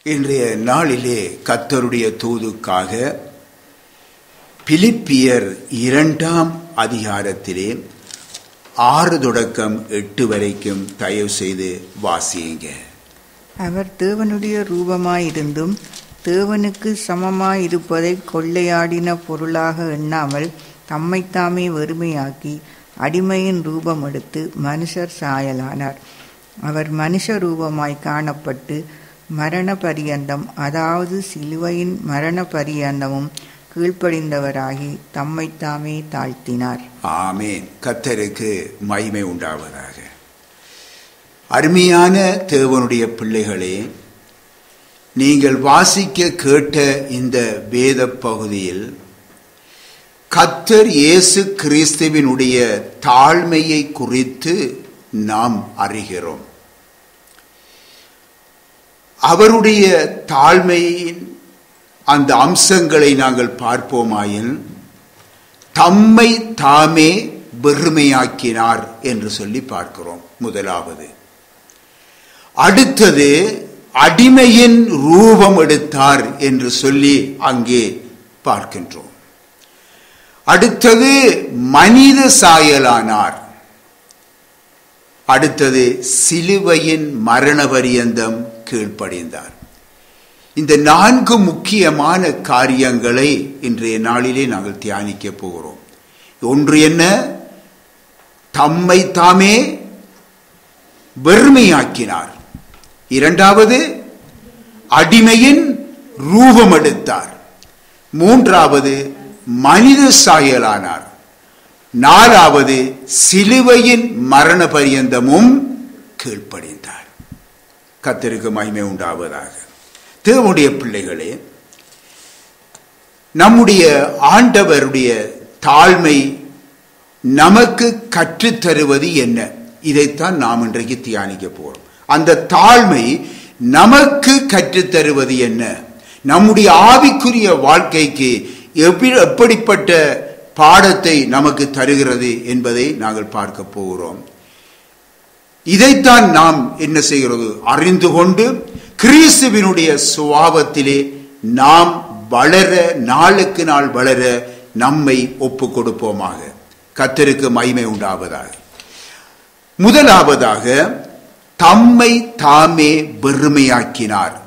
இன்றைய நாளிலே கத்தருடைய தூதுக்காக பிலிப்பியர் இரண்டாம் அதிகாரத்திலே ஆறு தொடக்கம் எட்டு வரைக்கும் தயவு செய்து வாசியுங்க அவர் தேவனுடைய ரூபமாயிருந்தும் தேவனுக்கு சமமாயிருப்பதை கொள்ளையாடின பொருளாக எண்ணாமல் தம்மைத்தாமே வெறுமையாக்கி அடிமையின் ரூபம் எடுத்து மனுஷர் சாயலானார் அவர் மனுஷ ரூபமாய் காணப்பட்டு மரண பரியந்தம் அதாவது சிலுவையின் மரண பரியந்தமும் கீழ்ப்படிந்தவராகி தம்மைத்தாமே தாழ்த்தினார் ஆமேன் கத்தருக்கு மகிமை உண்டாவதாக அருமையான தேவனுடைய பிள்ளைகளே நீங்கள் வாசிக்க கேட்ட இந்த வேத பகுதியில் கத்தர் இயேசு கிறிஸ்துவினுடைய தாழ்மையை குறித்து நாம் அறிகிறோம் அவருடைய தாழ்மையின் அந்த அம்சங்களை நாங்கள் பார்ப்போமாயின் தம்மை தாமே வெறுமையாக்கினார் என்று சொல்லி பார்க்கிறோம் முதலாவது அடுத்தது அடிமையின் ரூபம் எடுத்தார் என்று சொல்லி அங்கே பார்க்கின்றோம் அடுத்தது மனித சாயலானார் அடுத்தது சிலுவையின் மரண பரியந்தம் கீழ்ப்படிந்தார் இந்த நான்கு முக்கியமான காரியங்களை இன்றைய நாளிலே நாங்கள் தியானிக்க போகிறோம் ஒன்று என்ன தம்மை தாமே வெறுமையாக்கினார் இரண்டாவது அடிமையின் ரூபம் எடுத்தார் மூன்றாவது மனித சாயலானார் நாலாவது சிலுவையின் மரண பரியந்தமும் கீழ்ப்படிந்தார் கத்திற்கு மகிமை உண்டாவதாக தேவனுடைய பிள்ளைகளே நம்முடைய ஆண்டவருடைய தாழ்மை நமக்கு கற்றுத்தருவது என்ன இதைத்தான் நாம் இன்றைக்கு தியானிக்க போறோம் அந்த தாழ்மை நமக்கு கற்றுத்தருவது என்ன நம்முடைய ஆவிக்குரிய வாழ்க்கைக்கு எப்படிப்பட்ட பாடத்தை நமக்கு தருகிறது என்பதை நாங்கள் பார்க்க போகிறோம் இதைத்தான் நாம் என்ன செய்கிறது அறிந்து கொண்டு கிறிஸ்துவினுடைய சுவாபத்திலே நாம் வளர நாளுக்கு நாள் வளர நம்மை ஒப்பு கொடுப்போமாக கத்தருக்கு மகிமை உண்டாவதாக முதலாவதாக தம்மை தாமே வெறுமையாக்கினார்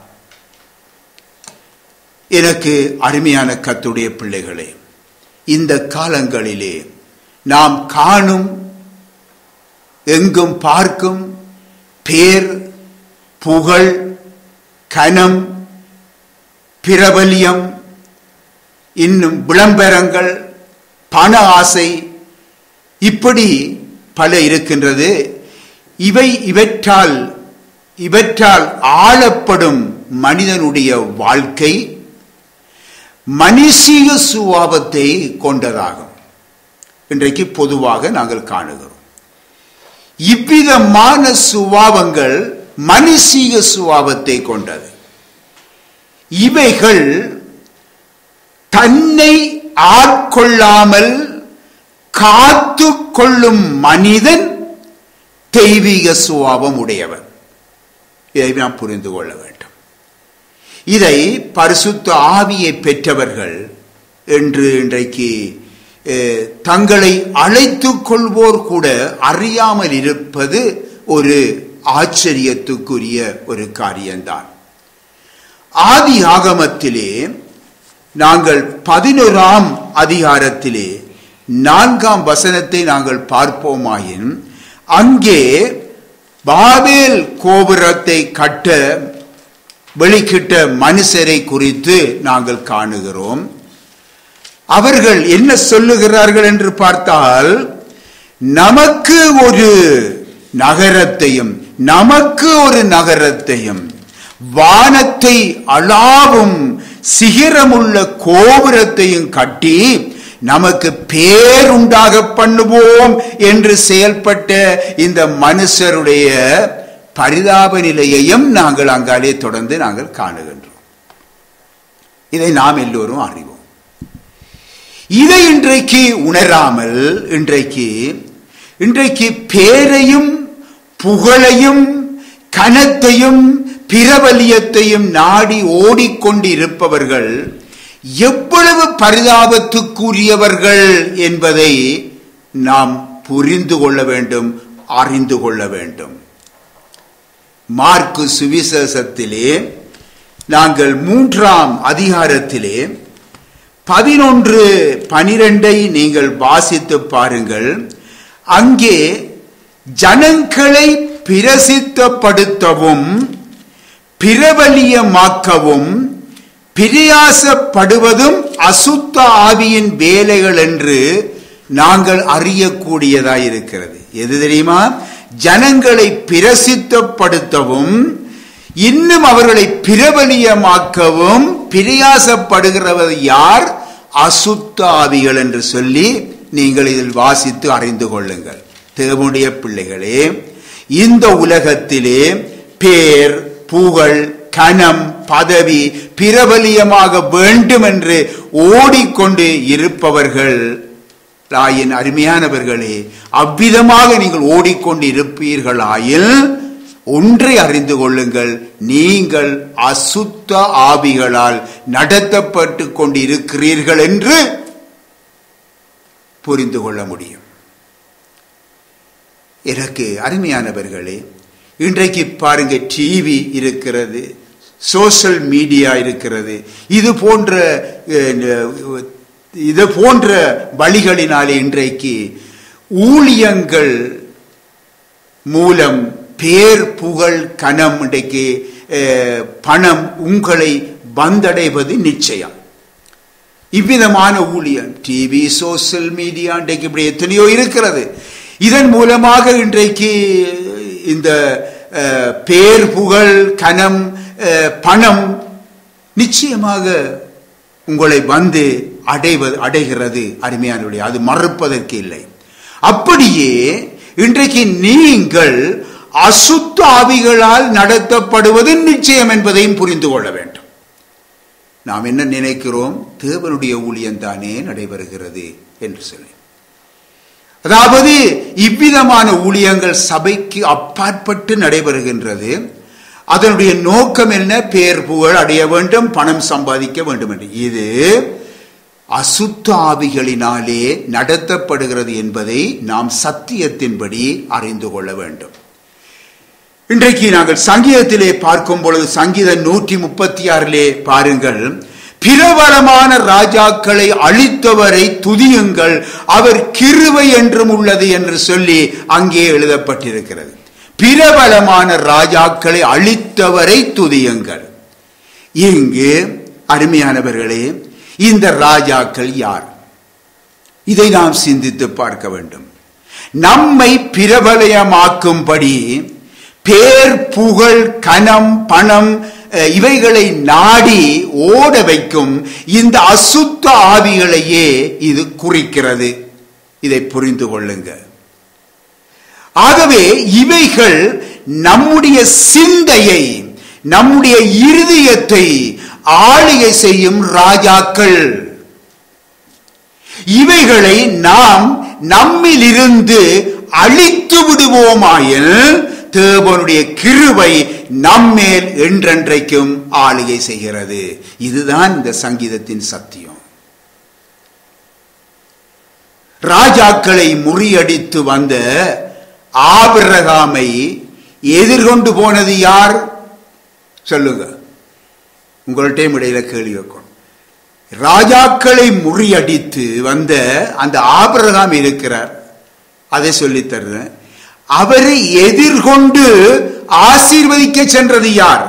எனக்கு அருமையான கத்துடைய பிள்ளைகளே இந்த காலங்களிலே நாம் காணும் எங்கும் பார்க்கும் பேர் புகழ் கனம் பிரபல்யம் இன்னும் விளம்பரங்கள் பண ஆசை இப்படி பல இருக்கின்றது இவை இவற்றால் இவற்றால் ஆளப்படும் மனிதனுடைய வாழ்க்கை மனுஷீக சுவாபத்தை கொண்டதாகும் இன்றைக்கு பொதுவாக நாங்கள் காணுகிறோம் இவ்விதமான சுவாபங்கள் மனுஷீக சுவாபத்தை கொண்டது இவைகள் தன்னை ஆட்கொள்ளாமல் காத்து கொள்ளும் மனிதன் தெய்வீக சுவாபம் உடையவன் இதை நாம் புரிந்து கொள்ள வேண்டும் இதை பரிசுத்த ஆவியை பெற்றவர்கள் என்று இன்றைக்கு தங்களை அழைத்து கொள்வோர் கூட அறியாமல் இருப்பது ஒரு ஆச்சரியத்துக்குரிய ஒரு காரியம்தான் ஆதி ஆகமத்திலே நாங்கள் பதினோராம் அதிகாரத்திலே நான்காம் வசனத்தை நாங்கள் பார்ப்போமாயின் அங்கே பாபேல் கோபுரத்தை கட்ட வெளிக்கிட்ட மனுஷரை குறித்து நாங்கள் காணுகிறோம் அவர்கள் என்ன சொல்லுகிறார்கள் என்று பார்த்தால் நமக்கு ஒரு நகரத்தையும் நமக்கு ஒரு நகரத்தையும் வானத்தை அளாவும் சிகரமுள்ள கோபுரத்தையும் கட்டி நமக்கு பேருண்டாக பண்ணுவோம் என்று செயல்பட்ட இந்த மனுஷருடைய பரிதாப நிலையையும் நாங்கள் அங்காலே தொடர்ந்து நாங்கள் காணுகின்றோம் இதை நாம் எல்லோரும் அறிவோம் இதை இன்றைக்கு உணராமல் இன்றைக்கு இன்றைக்கு பேரையும் புகழையும் கனத்தையும் பிரபலியத்தையும் நாடி ஓடிக்கொண்டு இருப்பவர்கள் எவ்வளவு பரிதாபத்துக்குரியவர்கள் என்பதை நாம் புரிந்து கொள்ள வேண்டும் அறிந்து கொள்ள வேண்டும் மார்க்கு சுவிசேஷத்திலே நாங்கள் மூன்றாம் அதிகாரத்திலே பதினொன்று பனிரெண்டை நீங்கள் வாசித்து பாருங்கள் அங்கே ஜனங்களை பிரசித்தப்படுத்தவும் பிரபலியமாக்கவும் பிரியாசப்படுவதும் அசுத்த ஆவியின் வேலைகள் என்று நாங்கள் அறியக்கூடியதாய் இருக்கிறது எது தெரியுமா ஜனங்களை பிரசித்தப்படுத்தவும் இன்னும் அவர்களை பிரபலியமாக்கவும் பிரியாசப்படுகிறவர் யார் அசுத்த ஆவிகள் என்று சொல்லி நீங்கள் இதில் வாசித்து அறிந்து கொள்ளுங்கள் தேவனுடைய பிள்ளைகளே இந்த உலகத்திலே பேர் புகழ் கனம் பதவி பிரபலியமாக வேண்டும் என்று ஓடிக்கொண்டு இருப்பவர்கள் ஆயின் அருமையானவர்களே அவ்விதமாக நீங்கள் ஓடிக்கொண்டு இருப்பீர்களாயில் ஒன்றை அறிந்து கொள்ளுங்கள் நீங்கள் அசுத்த ஆவிகளால் நடத்தப்பட்டு கொண்டு இருக்கிறீர்கள் என்று புரிந்து கொள்ள முடியும் எனக்கு அருமையானவர்களே இன்றைக்கு பாருங்க டிவி இருக்கிறது சோசியல் மீடியா இருக்கிறது இது போன்ற அஹ், இது போன்ற வழிகளினாலே இன்றைக்கு ஊழியங்கள் மூலம் பேர் புகழ் கனம் இன்றைக்கு அஹ், பணம் உங்களை வந்தடைவது நிச்சயம் இவ்விதமான ஊழியம் டிவி சோசியல் மீடியா இன்றைக்கு இப்படி எத்தனையோ இருக்கிறது இதன் மூலமாக இன்றைக்கு இந்த அஹ், பேர் புகழ் கனம் அஹ், பணம் நிச்சயமாக உங்களை வந்து அடைவது அடைகிறது அருமையானுடைய அது மறுப்பதற்கு இல்லை அப்படியே இன்றைக்கு நீங்கள் அசுத்த ஆவிகளால் நடத்தப்படுவது நிச்சயம் என்பதையும் புரிந்து கொள்ள வேண்டும் நாம் என்ன நினைக்கிறோம் தேவனுடைய ஊழியம் தானே நடைபெறுகிறது என்று சொல்லி அதாவது இவ்விதமான ஊழியங்கள் சபைக்கு அப்பாற்பட்டு நடைபெறுகின்றது அதனுடைய நோக்கம் என்ன பேர் புகழ் அடைய வேண்டும் பணம் சம்பாதிக்க வேண்டும் என்று இது அசுத்த ஆவிகளினாலே நடத்தப்படுகிறது என்பதை நாம் சத்தியத்தின்படி அறிந்து கொள்ள வேண்டும் இன்றைக்கு நாங்கள் சங்கீதத்திலே பார்க்கும் பொழுது சங்கீதம் நூற்றி முப்பத்தி ஆறிலே பாருங்கள் பிரபலமான ராஜாக்களை அழித்தவரை துதியுங்கள் அவர் கிருவை என்றும் உள்ளது என்று சொல்லி அங்கே எழுதப்பட்டிருக்கிறது பிரபலமான ராஜாக்களை அழித்தவரை துதியுங்கள் இங்கு அருமையானவர்களே இந்த ராஜாக்கள் யார் இதை நாம் சிந்தித்து பார்க்க வேண்டும் நம்மை பிரபலயமாக்கும்படி பேர் புகழ் கனம் பணம் அஹ், இவைகளை நாடி ஓட வைக்கும் இந்த அசுத்த ஆவிகளையே இது குறிக்கிறது இதை புரிந்து கொள்ளுங்க ஆகவே இவைகள் நம்முடைய சிந்தையை நம்முடைய இருதயத்தை ஆளுகை செய்யும் ராஜாக்கள் இவைகளை நாம் நம்மிலிருந்து அழித்து விடுவோமாயில் தேவனுடைய கிருபை நம்மேல் என்றென்றைக்கும் ஆளுகை செய்கிறது இதுதான் இந்த சங்கீதத்தின் சத்தியம் ராஜாக்களை முறியடித்து வந்த ஆபிரகாமை எதிர்கொண்டு போனது யார் சொல்லுங்க உங்கள்கிட்ட இடையில கேள்வி வைக்கணும் ராஜாக்களை முறியடித்து வந்த அந்த ஆபிரகாம் இருக்கிறார் அதை சொல்லித் தருவேன் அவரை எதிர்கொண்டு ஆசீர்வதிக்க சென்றது யார்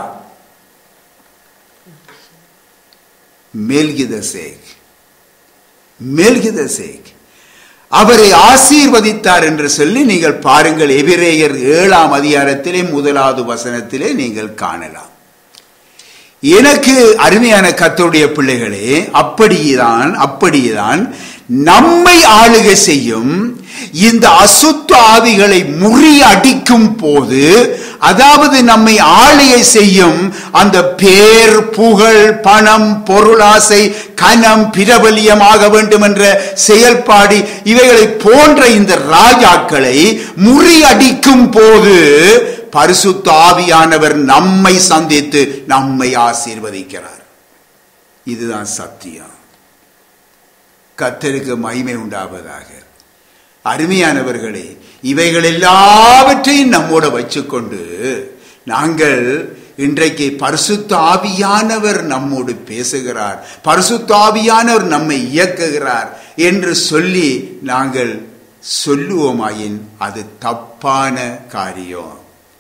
மேல்கிதசேக் மேல்கிதசேக் அவரை ஆசீர்வதித்தார் என்று சொல்லி நீங்கள் பாருங்கள் எபிரேயர் ஏழாம் அதிகாரத்திலே முதலாவது வசனத்திலே நீங்கள் காணலாம் எனக்கு அருமையான கத்தருடைய பிள்ளைகளே அப்படிதான் அப்படிதான் நம்மை ஆளுகை செய்யும் இந்த அசுத்த ஆவிகளை முறியடிக்கும் போது அதாவது நம்மை ஆளுகை செய்யும் அந்த பேர் புகழ் பணம் பொருளாசை கனம் பிரபலியமாக வேண்டும் என்ற செயல்பாடு இவைகளை போன்ற இந்த ராஜாக்களை முறியடிக்கும் போது பரிசுத்த ஆவியானவர் நம்மை சந்தித்து நம்மை ஆசீர்வதிக்கிறார் இதுதான் சத்தியம் கத்தருக்கு மகிமை உண்டாவதாக அருமையானவர்களே இவைகள் எல்லாவற்றையும் நம்மோட வச்சுக்கொண்டு நாங்கள் இன்றைக்கு பரிசுத்த ஆவியானவர் நம்மோடு பேசுகிறார் பரிசுத்த ஆவியானவர் நம்மை இயக்குகிறார் என்று சொல்லி நாங்கள் சொல்லுவோமாயின் அது தப்பான காரியம்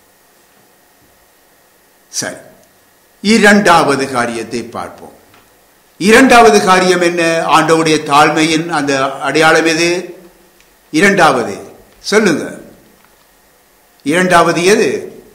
சரி இரண்டாவது காரியத்தை பார்ப்போம் இரண்டாவது காரியம் என்ன ஆண்டவுடைய தாழ்மையின் அந்த அடையாளம் எது இரண்டாவது சொல்லுங்க இரண்டாவது எது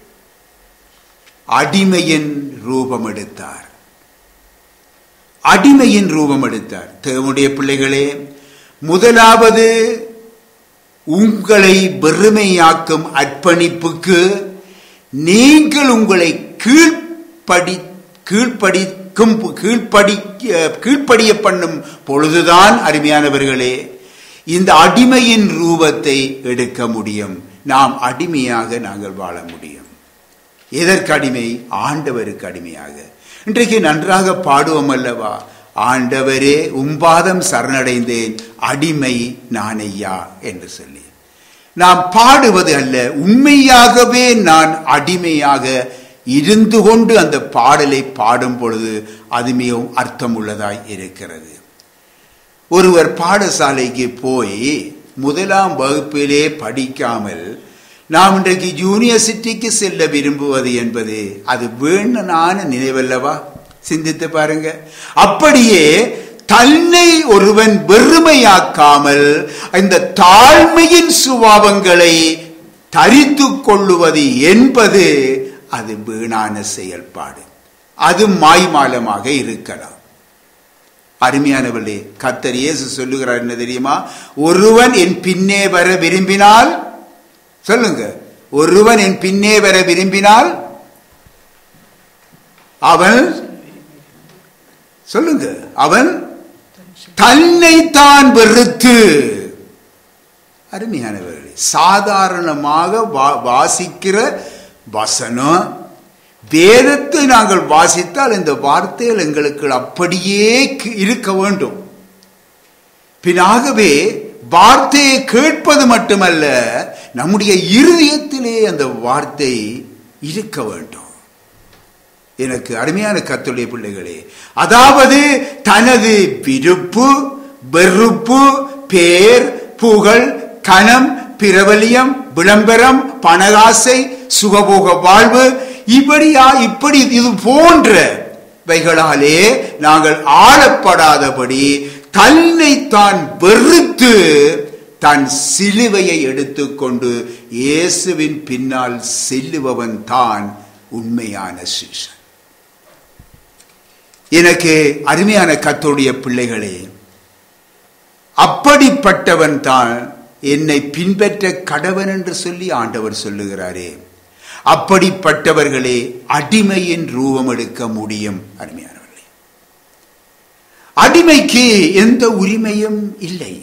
அடிமையின் ரூபம் எடுத்தார் அடிமையின் ரூபம் எடுத்தார் தேவனுடைய பிள்ளைகளே முதலாவது உங்களை வெறுமையாக்கும் அர்ப்பணிப்புக்கு நீங்கள் உங்களை கீழ்ப்படி கீழ்ப்படிக்கும் கீழ்ப்படி கீழ்ப்படிய பண்ணும் பொழுதுதான் அருமையானவர்களே இந்த அடிமையின் ரூபத்தை எடுக்க முடியும் நாம் அடிமையாக நாங்கள் வாழ முடியும் எதற்கு அடிமை ஆண்டவருக்கு அடிமையாக இன்றைக்கு நன்றாக பாடுவோம் அல்லவா ஆண்டவரே உம்பாதம் சரணடைந்தேன் அடிமை நான் ஐயா என்று சொல்லி நாம் பாடுவது அல்ல உண்மையாகவே நான் அடிமையாக இருந்து கொண்டு அந்த பாடலை பாடும் பொழுது அது மிகவும் அர்த்தம் உள்ளதாய் இருக்கிறது ஒருவர் பாடசாலைக்கு போய் முதலாம் வகுப்பிலே படிக்காமல் நாம் இன்றைக்கு யூனிவர்சிட்டிக்கு செல்ல விரும்புவது என்பது அது வேணனான நினைவல்லவா சிந்தித்து பாருங்க அப்படியே தன்னை ஒருவன் வெறுமையாக்காமல் இந்த தாழ்மையின் சுபாவங்களை தரித்து கொள்ளுவது என்பது அது வீணான செயல்பாடு அது மாய்மாலமாக இருக்கலாம் அருமையானவர்களே கத்தர் இயேசு சொல்லுகிறார் என்ன தெரியுமா ஒருவன் என் பின்னே வர விரும்பினால் சொல்லுங்க ஒருவன் என் பின்னே வர விரும்பினால் அவன் சொல்லுங்க அவன் தன்னை தான் வெறுத்து அருமையானவர்களே சாதாரணமாக வாசிக்கிற வசனம் வேதத்தை நாங்கள் வாசித்தால் இந்த வார்த்தைகள் எங்களுக்கு அப்படியே இருக்க வேண்டும் பின்னாகவே வார்த்தையை கேட்பது மட்டுமல்ல நம்முடைய இருதயத்திலே அந்த வார்த்தை இருக்க வேண்டும் எனக்கு அருமையான கத்துடைய பிள்ளைகளே அதாவது தனது விருப்பு வெறுப்பு பேர் புகழ் கனம் பிரபலியம் விளம்பரம் பணகாசை சுகபோக வாழ்வு இப்படியா இப்படி இது போன்ற வைகளாலே நாங்கள் ஆளப்படாதபடி தன்னை தான் வெறுத்து தன் சிலுவையை எடுத்துக்கொண்டு இயேசுவின் பின்னால் செல்லுபவன் தான் உண்மையான சீசன் எனக்கு அருமையான கத்தோடைய பிள்ளைகளே அப்படிப்பட்டவன் தான் என்னை பின்பற்ற கடவன் என்று சொல்லி ஆண்டவர் சொல்லுகிறாரே அப்படிப்பட்டவர்களே அடிமையின் ரூபம் எடுக்க முடியும் அருமையானவர்களே அடிமைக்கு எந்த உரிமையும் இல்லை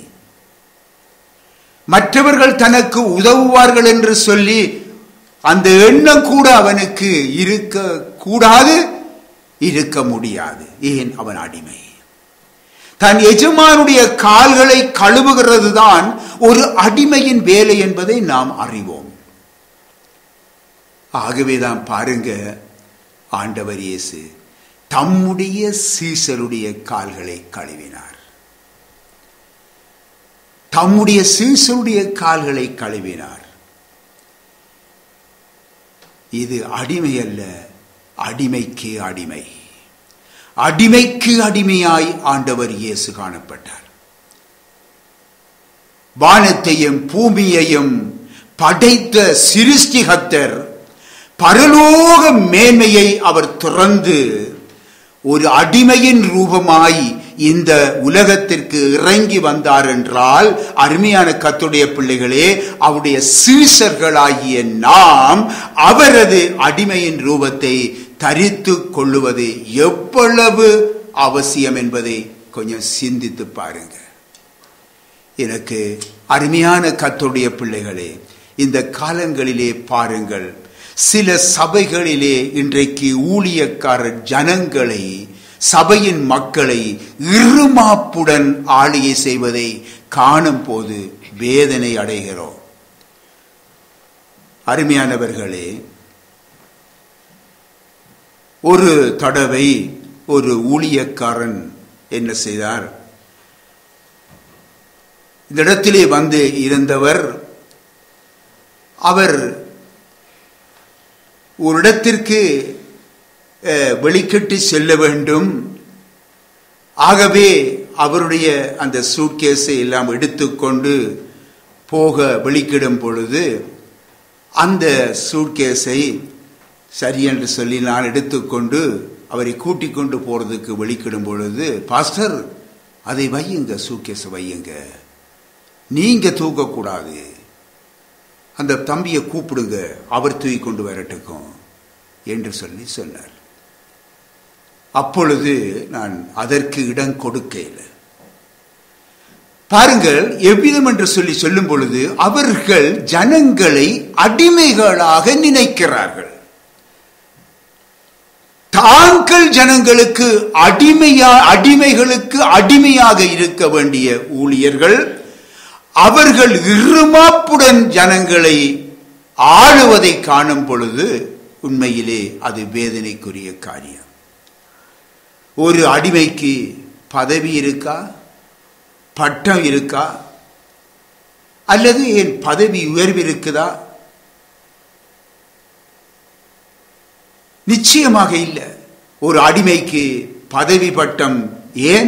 மற்றவர்கள் தனக்கு உதவுவார்கள் என்று சொல்லி அந்த எண்ணம் கூட அவனுக்கு இருக்க கூடாது இருக்க முடியாது ஏன் அவன் அடிமை தன் எஜமானுடைய கால்களை கழுவுகிறது தான் ஒரு அடிமையின் வேலை என்பதை நாம் அறிவோம் ஆகவேதான் பாருங்க ஆண்டவர் இயேசு தம்முடைய சீசருடைய கால்களை கழுவினார் தம்முடைய சீசருடைய கால்களை கழுவினார் இது அடிமை அல்ல அடிமைக்கு அடிமை அடிமைக்கு அடிமையாய் ஆண்டவர் இயேசு காணப்பட்டார் வானத்தையும் பூமியையும் படைத்த சிருஷ்டிகத்தர் பரலோக மேன்மையை அவர் துறந்து ஒரு அடிமையின் ரூபமாய் இந்த உலகத்திற்கு இறங்கி வந்தார் என்றால் அருமையான கத்துடைய பிள்ளைகளே அவருடைய சீசர்களாகிய நாம் அவரது அடிமையின் ரூபத்தை தரித்து கொள்ளுவது எவ்வளவு அவசியம் என்பதை கொஞ்சம் சிந்தித்து பாருங்க எனக்கு அருமையான கத்துடைய பிள்ளைகளே இந்த காலங்களிலே பாருங்கள் சில சபைகளிலே இன்றைக்கு ஊழியக்காரர் ஜனங்களை சபையின் மக்களை இருமாப்புடன் ஆளுகை செய்வதை காணும் போது வேதனை அடைகிறோம் அருமையானவர்களே ஒரு தடவை ஒரு ஊழியக்காரன் என்ன செய்தார் இந்த இடத்திலே வந்து இருந்தவர் அவர் ஒரு இடத்திற்கு அஹ், வெளிக்கிட்டு செல்ல வேண்டும் ஆகவே அவருடைய அந்த சூட்கேஸை எல்லாம் எடுத்துக்கொண்டு போக வெளிக்கிடும் பொழுது அந்த சூட்கேஸை சரி என்று சொல்லி நான் எடுத்துக்கொண்டு அவரை கூட்டிக் கொண்டு போறதுக்கு வெளிக்கிடும் பொழுது பாஸ்டர் அதை வையுங்க சூட்கேஸை வையுங்க நீங்க தூக்கக்கூடாது அந்த தம்பியை கூப்பிடுங்க அவர் தூக்கி கொண்டு வரட்டுக்கும் என்று சொல்லி சொன்னார் அப்பொழுது நான் அதற்கு இடம் கொடுக்கல பாருங்கள் எவ்விதம் என்று சொல்லி சொல்லும் பொழுது அவர்கள் ஜனங்களை அடிமைகளாக நினைக்கிறார்கள் தாங்கள் ஜனங்களுக்கு அடிமையா அடிமைகளுக்கு அடிமையாக இருக்க வேண்டிய ஊழியர்கள் அவர்கள் இருமாப்புடன் ஜனங்களை ஆளுவதை காணும் பொழுது உண்மையிலே அது வேதனைக்குரிய காரியம் ஒரு அடிமைக்கு பதவி இருக்கா பட்டம் இருக்கா அல்லது என் பதவி உயர்வு இருக்குதா நிச்சயமாக இல்லை ஒரு அடிமைக்கு பதவி பட்டம் ஏன்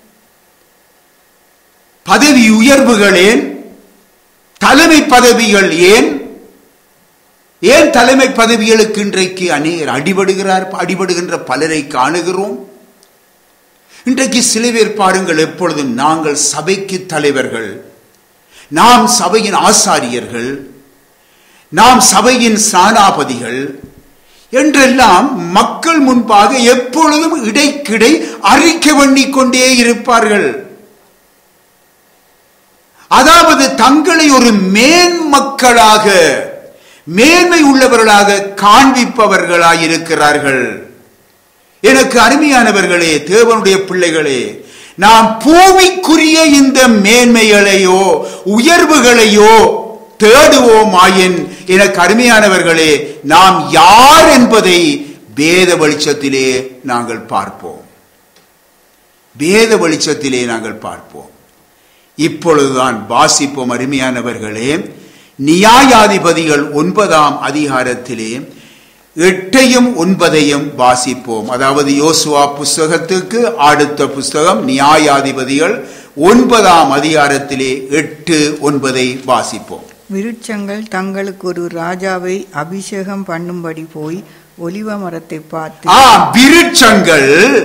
பதவி உயர்வுகள் ஏன் தலைமை பதவிகள் ஏன் ஏன் தலைமை பதவிகளுக்கு இன்றைக்கு அநேகர் அடிபடுகிறார் அடிபடுகின்ற பலரை காணுகிறோம் இன்றைக்கு சில பேர் பாருங்கள் எப்பொழுதும் நாங்கள் சபைக்கு தலைவர்கள் நாம் சபையின் ஆசாரியர்கள் நாம் சபையின் சானாபதிகள் என்றெல்லாம் மக்கள் முன்பாக எப்பொழுதும் இடைக்கிடை அறிக்கை பண்ணிக் கொண்டே இருப்பார்கள் அதாவது தங்களை ஒரு மேன்மக்களாக மேன்மை உள்ளவர்களாக காண்பிப்பவர்களாய் இருக்கிறார்கள் எனக்கு அருமையானவர்களே தேவனுடைய பிள்ளைகளே நாம் பூமிக்குரிய இந்த மேன்மைகளையோ உயர்வுகளையோ தேடுவோமாயின் எனக்கு அருமையானவர்களே நாம் யார் என்பதை வேத வெளிச்சத்திலே நாங்கள் பார்ப்போம் வேத வெளிச்சத்திலே நாங்கள் பார்ப்போம் இப்பொழுதுதான் வாசிப்போம் அருமையானவர்களே நியாயாதிபதிகள் ஒன்பதாம் அதிகாரத்திலே எட்டையும் ஒன்பதையும் வாசிப்போம் அதாவது யோசுவா புஸ்தகத்துக்கு அடுத்த புஸ்தகம் நியாயாதிபதிகள் ஒன்பதாம் அதிகாரத்திலே எட்டு ஒன்பதை வாசிப்போம் விருட்சங்கள் தங்களுக்கு ஒரு ராஜாவை அபிஷேகம் பண்ணும்படி போய் ஒலிவ மரத்தை பார்த்து ஆ விருட்சங்கள்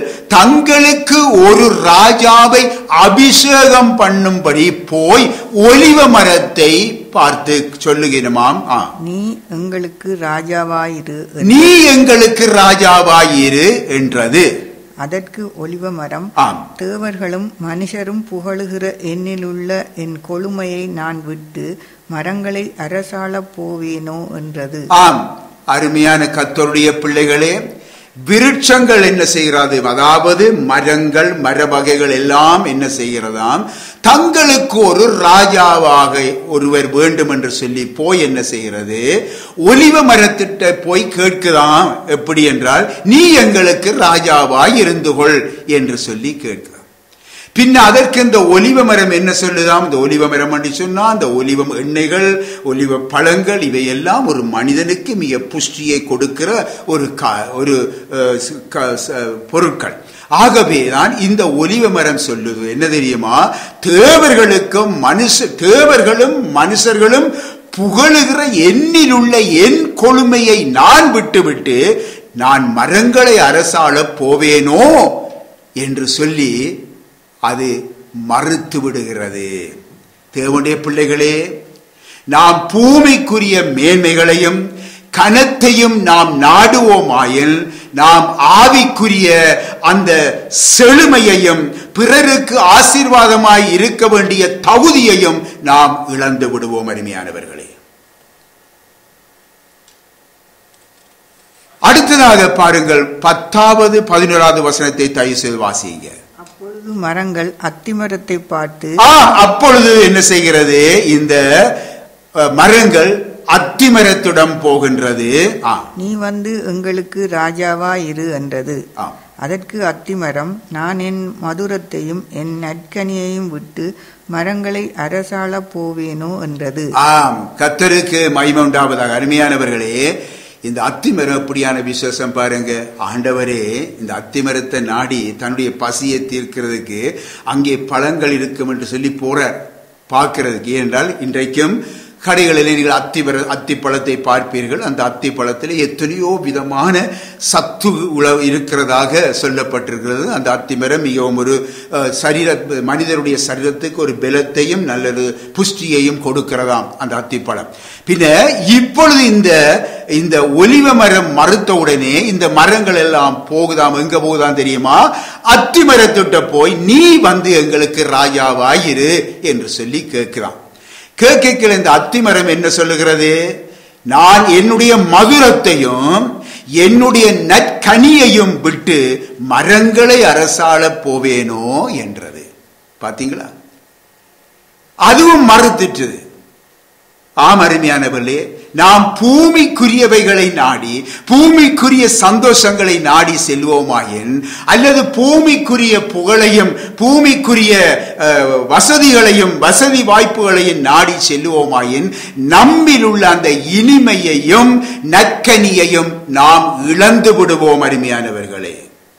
தங்களுக்கு ஒரு ராஜாவை அபிஷேகம் பண்ணும்படி போய் ஒலிவ மரத்தை பார்த்து சொல்லுகிறமாம் ஆ நீ எங்களுக்கு ராஜாவாயிரு நீ எங்களுக்கு ராஜாவாயிரு என்றது அதற்கு ஒலிவ மரம் ஆம் தேவர்களும் மனுஷரும் புகழுகிற என்னிலுள்ள என் கொழுமையை நான் விட்டு மரங்களை அரசாளப் போவேனோ என்றது ஆம் அருமையான கத்தருடைய பிள்ளைகளே விருட்சங்கள் என்ன செய்கிறது அதாவது மரங்கள் மர வகைகள் எல்லாம் என்ன செய்கிறதாம் தங்களுக்கு ஒரு ராஜாவாக ஒருவர் வேண்டும் என்று சொல்லி போய் என்ன செய்கிறது ஒலிவ மரத்திட்ட போய் கேட்குதாம் எப்படி என்றால் நீ எங்களுக்கு ராஜாவாய் இருந்து கொள் என்று சொல்லி கேட்கிறான் பின்ன அதற்கு இந்த ஒலிவ மரம் என்ன சொல்லுதாம் இந்த ஒலிவ மரம் என்று சொன்னா அந்த ஒலிவம் எண்ணெய்கள் ஒலிவ பழங்கள் இவையெல்லாம் ஒரு மனிதனுக்கு மிக புஷ்டியை கொடுக்கிற ஒரு கா- ஒரு அஹ், ச- க- ச- பொருட்கள் ஆகவே தான் இந்த ஒலிவ மரம் சொல்லுது என்ன தெரியுமா தேவர்களுக்கும் மனுஷ தேவர்களும் மனுஷர்களும் புகழுகிற எண்ணில் உள்ள என் கொழுமையை நான் விட்டுவிட்டு நான் மரங்களை அரசாளப் போவேனோ என்று சொல்லி அது மறுத்து விடுகிறது தேவனுடைய பிள்ளைகளே நாம் பூமிக்குரிய மேன்மைகளையும் கனத்தையும் நாம் நாடுவோமாயில் நாம் ஆவிக்குரிய அந்த செழுமையையும் பிறருக்கு ஆசீர்வாதமாய் இருக்க வேண்டிய தகுதியையும் நாம் இழந்து விடுவோம் அருமையானவர்களே அடுத்ததாக பாருங்கள் பத்தாவது பதினோராவது வசனத்தை தயவு செய்து வாசிங்க அப்பொழுது மரங்கள் அத்திமரத்தை பார்த்து ஆ, அப்பொழுது என்ன செய்கிறது இந்த அஹ், மரங்கள் அத்திமரத்துடன் போகின்றது ஆ, நீ வந்து எங்களுக்கு ராஜாவா இரு என்றது ஆ. அதற்கு அத்திமரம் நான் என் மதுரத்தையும் என் நற்கனியையும் விட்டு மரங்களை அரசாள போவேனோ என்றது ஆம் கத்தருக்கு மகிமை உண்டாவதாக அருமையானவர்களே இந்த அத்திமரம் எப்படியான விசேஷம் பாருங்க ஆண்டவரே இந்த அத்திமரத்தை நாடி தன்னுடைய பசியை தீர்க்கிறதுக்கு அங்கே பழங்கள் இருக்கும் என்று சொல்லி போறார் பார்க்கிறதுக்கு ஏனென்றால் இன்றைக்கும் கடைகளிலே நீங்கள் அத்திமர அத்திப்பழத்தை பார்ப்பீர்கள் அந்த அத்திப்பழத்தில் எத்தனையோ விதமான சத்து உழவு இருக்கிறதாக சொல்லப்பட்டிருக்கிறது அந்த அத்திமரம் மிகவும் ஒரு அஹ், சரீர மனிதருடைய சரீரத்துக்கு ஒரு பலத்தையும் நல்லது புஷ்டியையும் கொடுக்கிறதாம் அந்த அத்திப்பழம் பின்ன இப்பொழுது இந்த இந்த ஒலிவ மரம் மறுத்த உடனே இந்த மரங்கள் எல்லாம் போகுதாம் எங்க போகுதாம் தெரியுமா அத்தி மரத்திட்ட போய் நீ வந்து எங்களுக்கு ராஜாவாயிரு என்று சொல்லி கேட்கிறான் கேட்க இந்த அத்திமரம் என்ன சொல்லுகிறது நான் என்னுடைய மதுரத்தையும் என்னுடைய நற்கனியையும் விட்டு மரங்களை அரசாள போவேனோ என்றது பாத்தீங்களா அதுவும் மறுத்துட்டு ஆம் அருமையானவர்களே நாம் பூமிக்குரியவைகளை நாடி பூமிக்குரிய சந்தோஷங்களை நாடி செல்வோமாயின் அல்லது பூமிக்குரிய புகழையும் பூமிக்குரிய அஹ், வசதிகளையும் வசதி வாய்ப்புகளையும் நாடி செல்வோமாயின் நம்மில் உள்ள அந்த இனிமையையும் நற்கனியையும் நாம் இழந்து விடுவோம் அருமையானவர்களே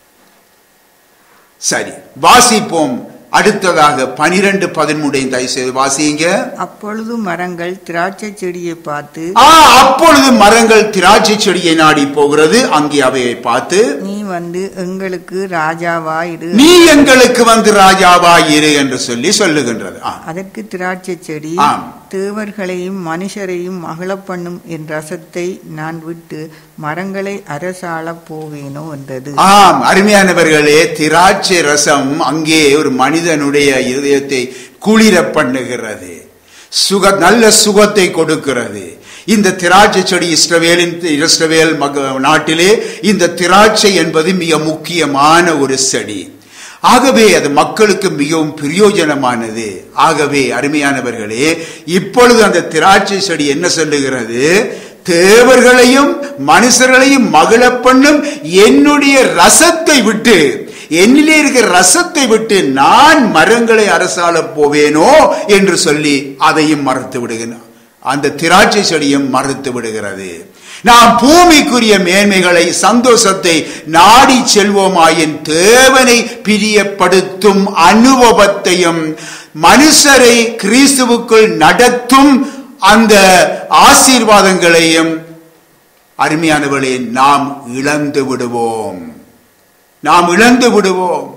சரி வாசிப்போம் அடுத்ததாக பனிரெண்டு பதிமூன்றையும் தயவு செய்து வாசிங்க அப்பொழுது மரங்கள் திராட்சை செடியை பார்த்து ஆ அப்பொழுது மரங்கள் திராட்சை செடியை நாடி போகிறது அங்கே அவையை பார்த்து நீ வந்து எங்களுக்கு ராஜாவா இரு நீ எங்களுக்கு வந்து ராஜாவாயிரு என்று சொல்லி சொல்லுகின்றது ஆ, அதற்கு திராட்சை செடி ஆம். தேவர்களையும் மனுஷரையும் மகளப் பண்ணும் என் ரசத்தை நான் விட்டு மரங்களை அரசாள போவேனோ என்றது ஆம் அருமையானவர்களே திராட்சை ரசம் அங்கே ஒரு மனிதனுடைய இதயத்தை குளிர பண்ணுகிறது சுக நல்ல சுகத்தை கொடுக்கிறது இந்த திராட்சை செடி இஸ்ரவேலின் இஸ்ரவேல் மக நாட்டிலே இந்த திராட்சை என்பது மிக முக்கியமான ஒரு செடி ஆகவே அது மக்களுக்கு மிகவும் பிரயோஜனமானது ஆகவே அருமையானவர்களே இப்பொழுது அந்த திராட்சை செடி என்ன சொல்லுகிறது தேவர்களையும் மனுஷர்களையும் மகிழப் பண்ணும் என்னுடைய ரசத்தை விட்டு என்னிலே இருக்கிற ரசத்தை விட்டு நான் மரங்களை அரசாள போவேனோ என்று சொல்லி அதையும் மறுத்து விடுகிறான் அந்த திராட்சை செடியும் மறுத்து விடுகிறது நாம் பூமிக்குரிய மேன்மைகளை சந்தோஷத்தை நாடி செல்வோமாயின் தேவனை பிரியப்படுத்தும் அனுபவத்தையும் மனுஷரை கிறிஸ்துவுக்குள் நடத்தும் அந்த ஆசீர்வாதங்களையும் அருமையானவர்களே நாம் இழந்து விடுவோம் நாம் இழந்து விடுவோம்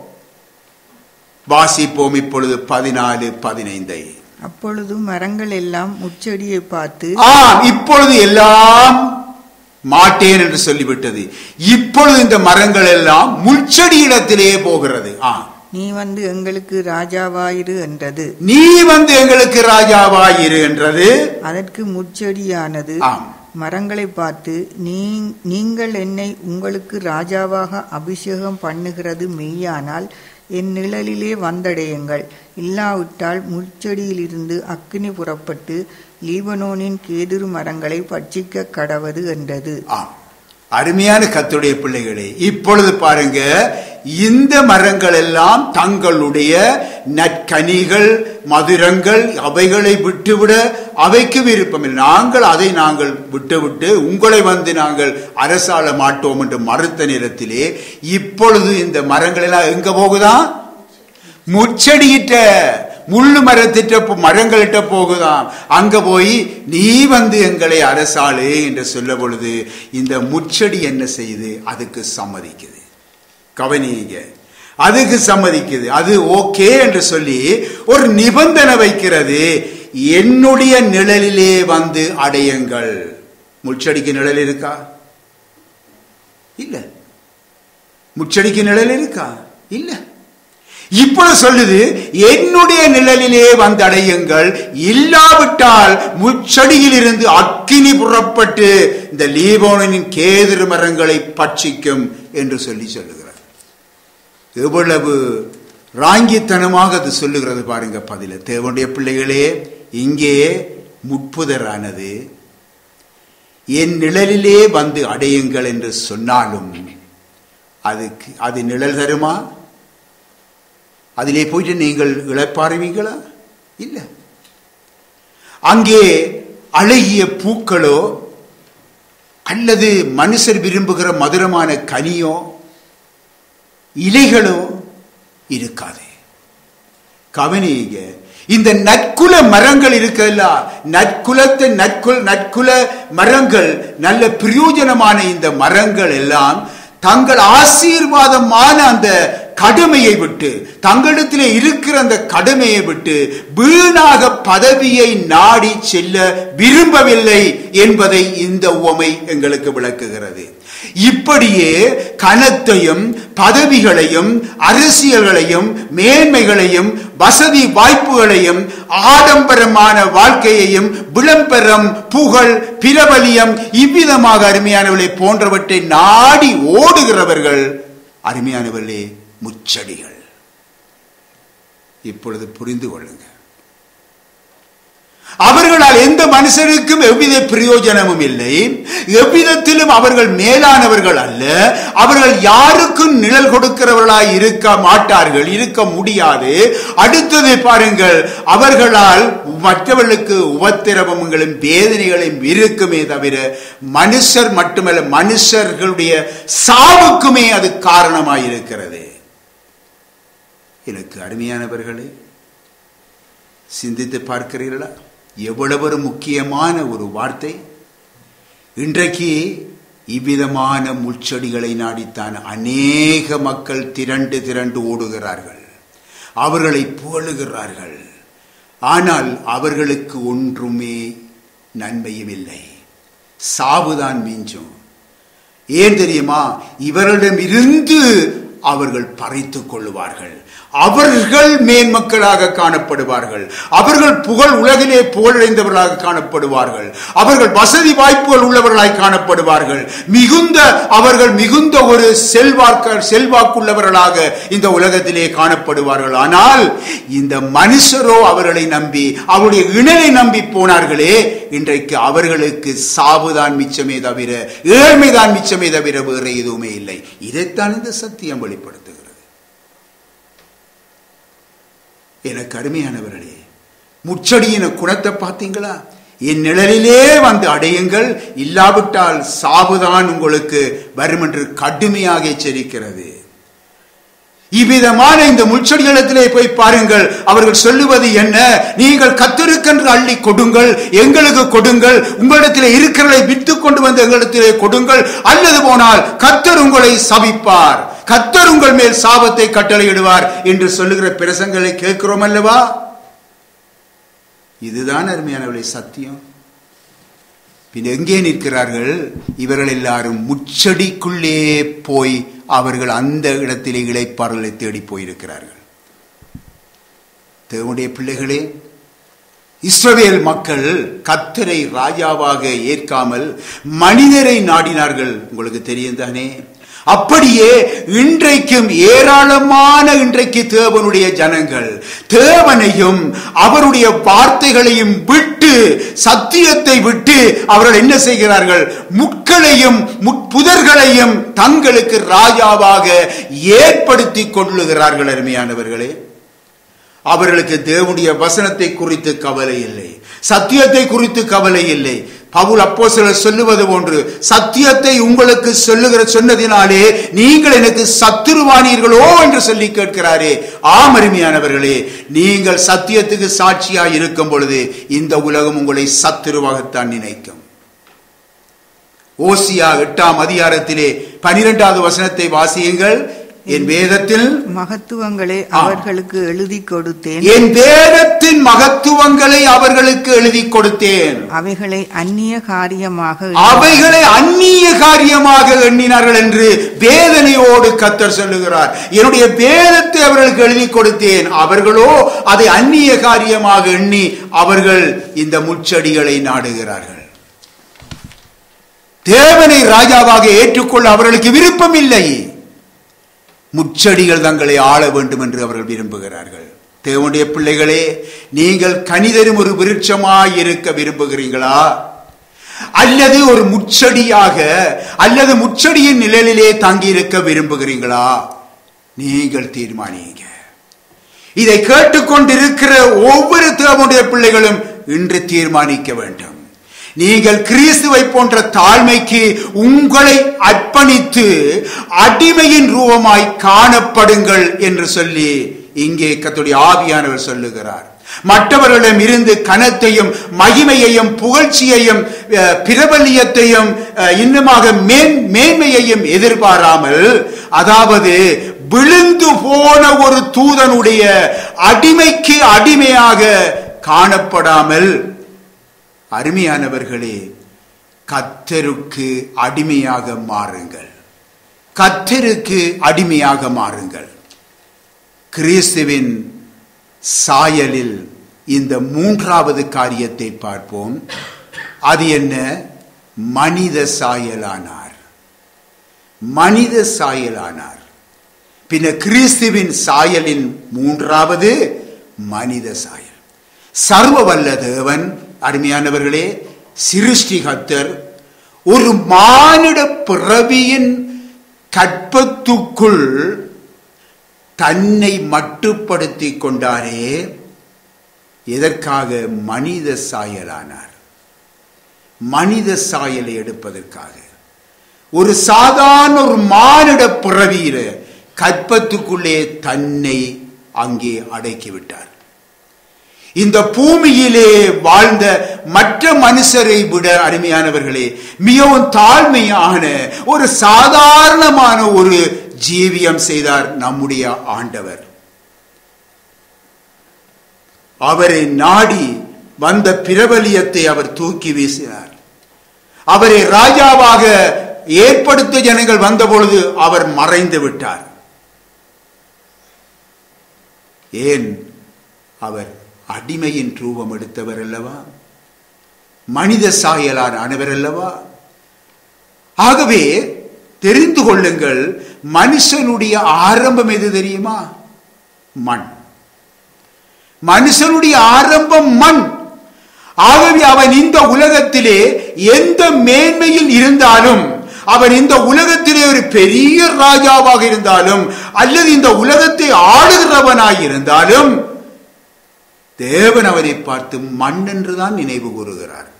வாசிப்போம் இப்பொழுது பதினாலு பதினைந்தை அப்பொழுது மரங்கள் எல்லாம் முச்செடியை பார்த்து ஆம் இப்பொழுது எல்லாம் மாட்டேன் என்று சொல்லிவிட்டது இப்பொழுது இந்த மரங்கள் எல்லாம் முள்செடி இடத்திலே போகிறது ஆ நீ வந்து எங்களுக்கு ராஜாவாயிரு என்றது நீ வந்து எங்களுக்கு ராஜாவாயிரு என்றது அதற்கு முச்செடியானது ஆம் மரங்களை பார்த்து நீ நீங்கள் என்னை உங்களுக்கு ராஜாவாக அபிஷேகம் பண்ணுகிறது மெய்யானால் என் நிழலிலே வந்தடையுங்கள் இல்லாவிட்டால் முச்செடியிலிருந்து அக்கினி புறப்பட்டு லீபனோனின் கேதுரு மரங்களை பட்சிக்க கடவது என்றது ஆம் அருமையான கத்துடைய பிள்ளைகளே இப்பொழுது பாருங்க இந்த மரங்கள் எல்லாம் தங்களுடைய நற்கனிகள் மதுரங்கள் அவைகளை விட்டுவிட அவைக்கு விருப்பமில்லை நாங்கள் அதை நாங்கள் விட்டுவிட்டு உங்களை வந்து நாங்கள் அரசாள மாட்டோம் என்று மறுத்த நேரத்திலே இப்பொழுது இந்த மரங்கள் எல்லாம் எங்க போகுதான் முச்செடியிட்ட முள்ளு மரத்திட்ட போ- மரங்களிட்ட போகுதாம் அங்க போய் நீ வந்து எங்களை அரசாளு என்று சொல்ல பொழுது இந்த முச்செடி என்ன செய்யுது அதுக்கு சம்மதிக்குது கவனிங்க அதுக்கு சம்மதிக்குது அது ஓகே என்று சொல்லி ஒரு நிபந்தனை வைக்கிறது என்னுடைய நிழலிலே வந்து அடையுங்கள் முச்செடிக்கு நிழல் இருக்கா இல்ல முச்செடிக்கு நிழல் இருக்கா இல்ல இப்பொழுது சொல்லுது என்னுடைய நிழலிலே வந்தடையுங்கள் இல்லாவிட்டால் முச்செடியில் இருந்து அக்கினி புறப்பட்டு இந்த லீபோனின் கேதிர் மரங்களை பட்சிக்கும் என்று சொல்லி சொல்லுகிறார் எவ்வளவு ராங்கித்தனமாக அது சொல்லுகிறது பாருங்க பதில தேவனுடைய பிள்ளைகளே இங்கே முட்புதரானது என் நிழலிலே வந்து அடையுங்கள் என்று சொன்னாலும் அதுக்கு அது நிழல் தருமா அதிலே போயிட்டு நீங்கள் இழப்பாருவீங்களா இல்லை அங்கே அழகிய பூக்களோ அல்லது மனுஷர் விரும்புகிற மதுரமான கனியோ இலைகளோ இருக்காது கவனிங்க இந்த நற்குல மரங்கள் இருக்கல்ல நற்குலத்தை நற்குல நற்குல மரங்கள் நல்ல பிரயோஜனமான இந்த மரங்கள் எல்லாம் தங்கள் ஆசீர்வாதமான அந்த கடுமையை விட்டு தங்களிடத்திலே இருக்கிற அந்த கடுமையை விட்டு வீணாக பதவியை நாடி செல்ல விரும்பவில்லை என்பதை இந்த உவமை எங்களுக்கு விளக்குகிறது இப்படியே கனத்தையும் பதவிகளையும் அரசியல்களையும் மேன்மைகளையும் வசதி வாய்ப்புகளையும் ஆடம்பரமான வாழ்க்கையையும் விளம்பரம் புகழ் பிரபலியம் இவ்விதமாக அருமையானவர்களை போன்றவற்றை நாடி ஓடுகிறவர்கள் அருமையானவர்களே முச்சடிகள் இப்பொழுது புரிந்து கொள்ளுங்க அவர்களால் எந்த மனுஷனுக்கும் எவ்வித பிரயோஜனமும் இல்லை எவ்விதத்திலும் அவர்கள் மேலானவர்கள் அல்ல அவர்கள் யாருக்கும் நிழல் கொடுக்கிறவர்களாய் இருக்க மாட்டார்கள் இருக்க முடியாது அடுத்தது பாருங்கள் அவர்களால் மற்றவர்களுக்கு உபத்திரவங்களும் வேதனைகளும் இருக்குமே தவிர மனுஷர் மட்டுமல்ல மனுஷர்களுடைய சாவுக்குமே அது காரணமாய் இருக்கிறது எனக்கு அருமையானவர்களே சிந்தித்து பார்க்கிறீர்களா எவ்வளவு ஒரு முக்கியமான ஒரு வார்த்தை இன்றைக்கு இவ்விதமான முச்செடிகளை நாடித்தான் அநேக மக்கள் திரண்டு திரண்டு ஓடுகிறார்கள் அவர்களை புகழுகிறார்கள் ஆனால் அவர்களுக்கு ஒன்றுமே நன்மையும் இல்லை சாவுதான் மிஞ்சும் ஏன் தெரியுமா இவர்களிடம் இருந்து அவர்கள் பறித்துக் கொள்ளுவார்கள் அவர்கள் மேன்மக்களாக காணப்படுவார்கள் அவர்கள் புகழ் உலகிலே புகழடைந்தவர்களாக காணப்படுவார்கள் அவர்கள் வசதி வாய்ப்புகள் உள்ளவர்களாய் காணப்படுவார்கள் மிகுந்த அவர்கள் மிகுந்த ஒரு செல்வாக்க செல்வாக்குள்ளவர்களாக இந்த உலகத்திலே காணப்படுவார்கள் ஆனால் இந்த மனுஷரோ அவர்களை நம்பி அவருடைய இணலை நம்பி போனார்களே இன்றைக்கு அவர்களுக்கு சாவுதான் மிச்சமே தவிர ஏழ்மைதான் மிச்சமே தவிர வேறு எதுவுமே இல்லை இதைத்தான் இந்த சத்தியம் வெளிப்படுத்துகிறது எனக்கு அருமையானவர்களே முச்சடியின குணத்தை பார்த்தீங்களா என் நிழலிலே வந்து அடையுங்கள் இல்லாவிட்டால் சாவுதான் உங்களுக்கு வரும் என்று கடுமையாக எச்சரிக்கிறது இவ்விதமான இந்த முச்சடிகளத்திலே போய் பாருங்கள் அவர்கள் சொல்லுவது என்ன நீங்கள் கத்தருக்கென்று அள்ளி கொடுங்கள் எங்களுக்கு கொடுங்கள் உங்களிடத்திலே இருக்கிறதை வித்து கொண்டு வந்து எங்களிடத்திலே கொடுங்கள் அல்லது போனால் கத்தர் உங்களை சபிப்பார் கத்தர் உங்கள் மேல் சாபத்தை கட்டளையிடுவார் என்று சொல்லுகிற பிரசங்களை கேட்கிறோம் அல்லவா இதுதான் அருமையானவளை சத்தியம் பின் எங்கே நிற்கிறார்கள் இவர்கள் எல்லாரும் முச்சடிக்குள்ளே போய் அவர்கள் அந்த இடத்திலே இழைப்பார்களை தேடி போயிருக்கிறார்கள் தேவனுடைய பிள்ளைகளே இஸ்ரவேல் மக்கள் கத்தரை ராஜாவாக ஏற்காமல் மனிதரை நாடினார்கள் உங்களுக்கு தெரியும் தானே அப்படியே இன்றைக்கும் ஏராளமான இன்றைக்கு தேவனுடைய ஜனங்கள் தேவனையும் அவருடைய வார்த்தைகளையும் விட்டு சத்தியத்தை விட்டு அவர்கள் என்ன செய்கிறார்கள் முட்களையும் முட்புதர்களையும் தங்களுக்கு ராஜாவாக ஏற்படுத்தி கொள்ளுகிறார்கள் அருமையானவர்களே அவர்களுக்கு தேவனுடைய வசனத்தை குறித்து கவலை இல்லை சத்தியத்தை குறித்து கவலை இல்லை பவுல் அப்போ சிலர் சொல்லுவது போன்று சத்தியத்தை உங்களுக்கு சொல்லுகிற சொன்னதினாலே நீங்கள் எனக்கு சத்துருவானீர்களோ என்று சொல்லி கேட்கிறாரே ஆமருமையானவர்களே நீங்கள் சத்தியத்துக்கு சாட்சியாய் இருக்கும் பொழுது இந்த உலகம் உங்களை சத்துருவாகத்தான் நினைக்கும் ஓசியா எட்டாம் அதிகாரத்திலே பனிரெண்டாவது வசனத்தை வாசியுங்கள் என் வேதத்தில் மகத்துவங்களை அவர்களுக்கு எழுதி கொடுத்தேன் என் வேதத்தில் உலகத்தின் மகத்துவங்களை அவர்களுக்கு எழுதி கொடுத்தேன் அவைகளை அந்நிய காரியமாக அவைகளை அந்நிய காரியமாக எண்ணினார்கள் என்று வேதனையோடு கத்தர் சொல்லுகிறார் என்னுடைய வேதத்தை அவர்களுக்கு எழுதி கொடுத்தேன் அவர்களோ அதை அந்நிய காரியமாக எண்ணி அவர்கள் இந்த முச்சடிகளை நாடுகிறார்கள் தேவனை ராஜாவாக ஏற்றுக்கொள்ள அவர்களுக்கு விருப்பம் இல்லை முச்சடிகள் தங்களை ஆள வேண்டும் என்று அவர்கள் விரும்புகிறார்கள் தேவனுடைய பிள்ளைகளே நீங்கள் கனிதரும் ஒரு விருட்சமாய் இருக்க விரும்புகிறீங்களா அல்லது ஒரு முச்சடியாக அல்லது முச்சடியின் நிழலிலே தங்கி இருக்க விரும்புகிறீங்களா நீங்கள் தீர்மானியுங்க இதை கேட்டுக்கொண்டிருக்கிற ஒவ்வொரு தேவனுடைய பிள்ளைகளும் இன்று தீர்மானிக்க வேண்டும் நீங்கள் கிறிஸ்துவை போன்ற தாழ்மைக்கு உங்களை அர்ப்பணித்து அடிமையின் ரூபமாய் காணப்படுங்கள் என்று சொல்லி இங்கே கத்துடைய ஆவியானவர் சொல்லுகிறார் மற்றவர்களிடம் இருந்து கனத்தையும் மகிமையையும் புகழ்ச்சியையும் அஹ், பிரபல்யத்தையும் அஹ், இன்னுமாக மேன் மேன்மையையும் எதிர்பாராமல் அதாவது விழுந்து போன ஒரு தூதனுடைய அடிமைக்கு அடிமையாக காணப்படாமல் அருமையானவர்களே கத்தருக்கு அடிமையாக மாறுங்கள் கத்தருக்கு அடிமையாக மாறுங்கள் கிறிஸ்துவின் சாயலில் இந்த மூன்றாவது காரியத்தை பார்ப்போம் அது என்ன மனித சாயலானார் மனித சாயலானார் பின்ன கிறிஸ்துவின் சாயலின் மூன்றாவது மனித சாயல் சர்வ வல்ல தேவன் அருமையானவர்களே சிருஷ்டிகத்தர் ஒரு மானிட பிறவியின் கற்பத்துக்குள் தன்னை மட்டுப்படுத்திக் கொண்டாரே எதற்காக மனித சாயலானார் மனித சாயலை எடுப்பதற்காக ஒரு சாதாரண ஒரு மானிட பிறவியில கற்பத்துக்குள்ளே தன்னை அங்கே அடக்கிவிட்டார் இந்த பூமியிலே வாழ்ந்த மற்ற மனுஷரை விட அருமையானவர்களே மிகவும் தாழ்மையான ஒரு சாதாரணமான ஒரு ஜீவியம் செய்தார் நம்முடைய ஆண்டவர் அவரை நாடி வந்த பிரபலியத்தை அவர் தூக்கி வீசினார் அவரை ராஜாவாக ஏற்படுத்த ஜனங்கள் வந்தபொழுது அவர் மறைந்து விட்டார் ஏன் அவர் அடிமையின் ரூபம் எடுத்தவர் அல்லவா மனித சாயலான ஆனவர் அல்லவா ஆகவே தெரிந்து கொள்ளுங்கள் மனுஷனுடைய ஆரம்பம் எது தெரியுமா மண் மனுஷனுடைய ஆரம்பம் மண் ஆகவே அவன் இந்த உலகத்திலே எந்த மேன்மையில் இருந்தாலும் அவன் இந்த உலகத்திலே ஒரு பெரிய ராஜாவாக இருந்தாலும் அல்லது இந்த உலகத்தை ஆளுகிறவனாய் இருந்தாலும் தேவன் அவரை பார்த்து மண் என்றுதான் நினைவு கூறுகிறார்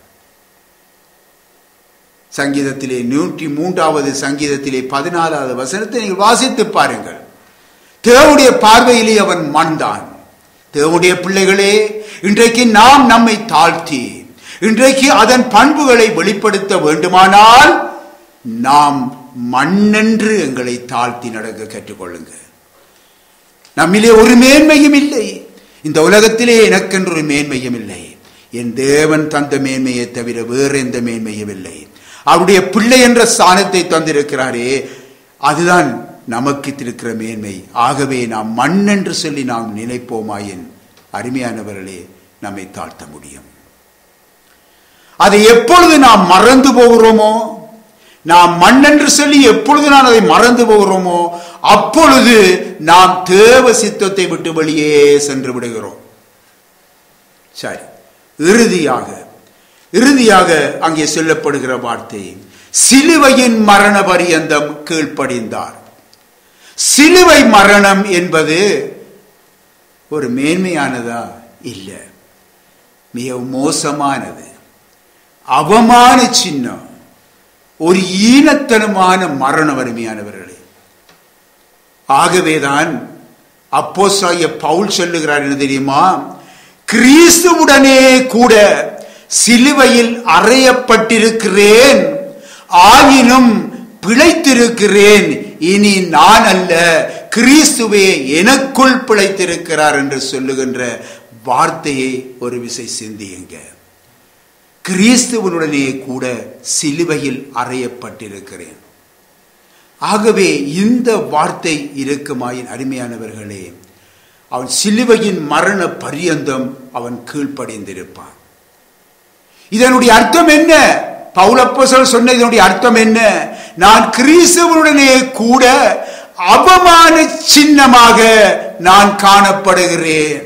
சங்கீதத்திலே நூற்றி மூன்றாவது சங்கீதத்திலே பதினாலாவது வசனத்தை நீங்கள் வாசித்து பாருங்கள் தேவனுடைய பார்வையிலே அவன் மண்தான் தேவனுடைய பிள்ளைகளே இன்றைக்கு நாம் நம்மை தாழ்த்தி இன்றைக்கு அதன் பண்புகளை வெளிப்படுத்த வேண்டுமானால் நாம் மண்ணென்று எங்களை தாழ்த்தி நடக்க கற்றுக்கொள்ளுங்க நம்மிலே ஒரு மேன்மையும் இல்லை இந்த உலகத்திலே எனக்கென்று ஒரு மேன்மையும் இல்லை என் தேவன் தந்த மேன்மையை தவிர வேறு எந்த மேன்மையும் இல்லை அவருடைய பிள்ளை என்ற ஸ்தானத்தை தந்திருக்கிறாரே அதுதான் நமக்கு இருக்கிற மேன்மை ஆகவே நாம் மண் என்று சொல்லி நாம் நினைப்போமாயின் அருமையானவர்களே நம்மை தாழ்த்த முடியும் அதை எப்பொழுது நாம் மறந்து போகிறோமோ நாம் மண் என்று சொல்லி எப்பொழுது நான் அதை மறந்து போகிறோமோ அப்பொழுது நாம் தேவ சித்தத்தை விட்டு வெளியே சென்று விடுகிறோம் சரி இறுதியாக இறுதியாக அங்கே சொல்லப்படுகிற வார்த்தை சிலுவையின் மரண பரியந்தம் கீழ்ப்படிந்தார் சிலுவை மரணம் என்பது ஒரு மேன்மையானதா இல்லை மிக மோசமானது அவமான சின்னம் ஒரு ஈனத்தனமான மரண வறுமையானவர்களே ஆகவேதான் அப்போஸ்தலனாகிய பவுல் சொல்லுகிறார் என்ன தெரியுமா கிறிஸ்துவுடனே கூட சிலுவையில் அறையப்பட்டிருக்கிறேன் ஆயினும் பிழைத்திருக்கிறேன் இனி நான் அல்ல கிறிஸ்துவே எனக்குள் பிழைத்திருக்கிறார் என்று சொல்லுகின்ற வார்த்தையை ஒரு விசை சிந்தியுங்க கிறிஸ்துவனுடனே கூட சிலுவையில் அறையப்பட்டிருக்கிறேன் ஆகவே இந்த வார்த்தை இருக்குமாயின் அருமையானவர்களே அவன் சிலுவையின் மரண பரியந்தம் அவன் கீழ்ப்படிந்திருப்பான் இதனுடைய அர்த்தம் என்ன பௌலப்போசல் சொன்ன இதனுடைய அர்த்தம் என்ன நான் கிறிஸ்துவனுடனே கூட அவமான சின்னமாக நான் காணப்படுகிறேன்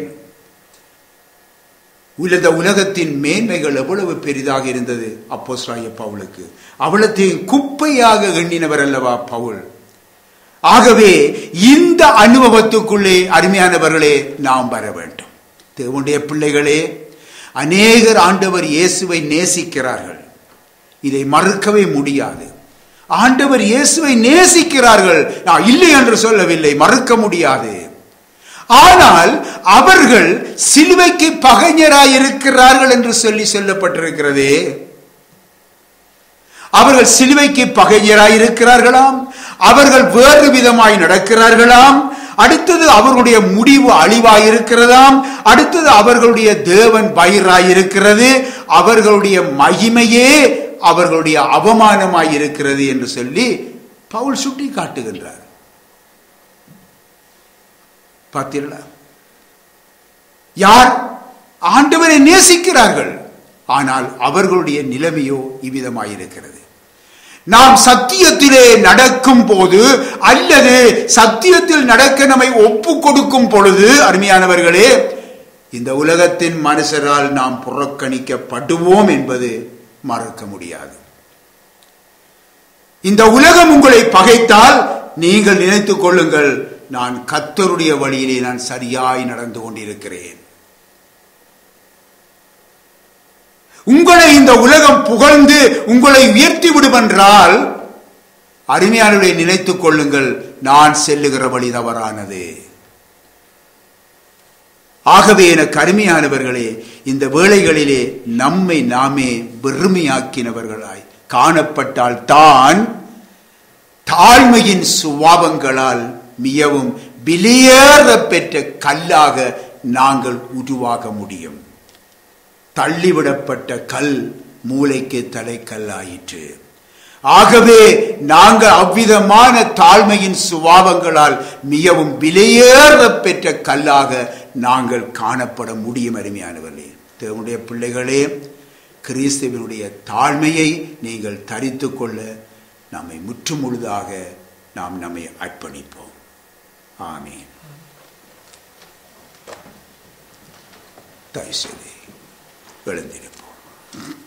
உலக உலகத்தின் மேன்மைகள் எவ்வளவு பெரிதாக இருந்தது அப்போஸ்ராய பவுலுக்கு அவ்வளத்தையும் குப்பையாக எண்ணினவர் அல்லவா பவுல் ஆகவே இந்த அனுபவத்துக்குள்ளே அருமையானவர்களே நாம் வர வேண்டும் தேவனுடைய பிள்ளைகளே அநேகர் ஆண்டவர் இயேசுவை நேசிக்கிறார்கள் இதை மறுக்கவே முடியாது ஆண்டவர் இயேசுவை நேசிக்கிறார்கள் நான் இல்லை என்று சொல்லவில்லை மறுக்க முடியாது ஆனால் அவர்கள் சிலுவைக்கு பகைஞராய் இருக்கிறார்கள் என்று சொல்லி சொல்லப்பட்டிருக்கிறதே அவர்கள் சிலுவைக்கு பகைஞராய் இருக்கிறார்களாம் அவர்கள் வேறு விதமாய் நடக்கிறார்களாம் அடுத்தது அவர்களுடைய முடிவு அழிவாய் இருக்கிறதாம் அடுத்தது அவர்களுடைய தேவன் பயிராய் இருக்கிறது அவர்களுடைய மகிமையே அவர்களுடைய அவமானமாய் இருக்கிறது என்று சொல்லி பவுல் சுட்டி காட்டுகின்றார் பார்த்தீர்களா யார் ஆண்டவரை நேசிக்கிறார்கள் ஆனால் அவர்களுடைய நிலைமையோ இவ்விதமாயிருக்கிறது நாம் சத்தியத்திலே நடக்கும் போது அல்லது சத்தியத்தில் நடக்க நம்மை ஒப்பு கொடுக்கும் பொழுது அருமையானவர்களே இந்த உலகத்தின் மனுஷரால் நாம் புறக்கணிக்கப்படுவோம் என்பது மறக்க முடியாது இந்த உலகம் உங்களை பகைத்தால் நீங்கள் நினைத்துக் கொள்ளுங்கள் நான் கத்தருடைய வழியிலே நான் சரியாய் நடந்து கொண்டிருக்கிறேன் உங்களை இந்த உலகம் புகழ்ந்து உங்களை உயர்த்தி விடும் என்றால் அருமையானவர்களை நினைத்துக் கொள்ளுங்கள் நான் செல்லுகிற வழி தவறானது ஆகவே எனக்கு அருமையானவர்களே இந்த வேளைகளிலே நம்மை நாமே வெறுமையாக்கினவர்களாய் காணப்பட்டால் தான் தாழ்மையின் சுவாபங்களால் மிகவும் வெளியேற பெற்ற கல்லாக நாங்கள் உருவாக முடியும் தள்ளிவிடப்பட்ட கல் மூளைக்கு தலைக்கல்லாயிற்று ஆகவே நாங்கள் அவ்விதமான தாழ்மையின் சுவாபங்களால் மிகவும் விலையேற பெற்ற கல்லாக நாங்கள் காணப்பட முடியும் அருமையானவர்களே தேவனுடைய பிள்ளைகளே கிறிஸ்துவனுடைய தாழ்மையை நீங்கள் தரித்து கொள்ள நம்மை முற்றுமுழுதாக நாம் நம்மை அர்ப்பணிப்போம் ஆமீன் தயவு செய்து எழுந்திருப்போம்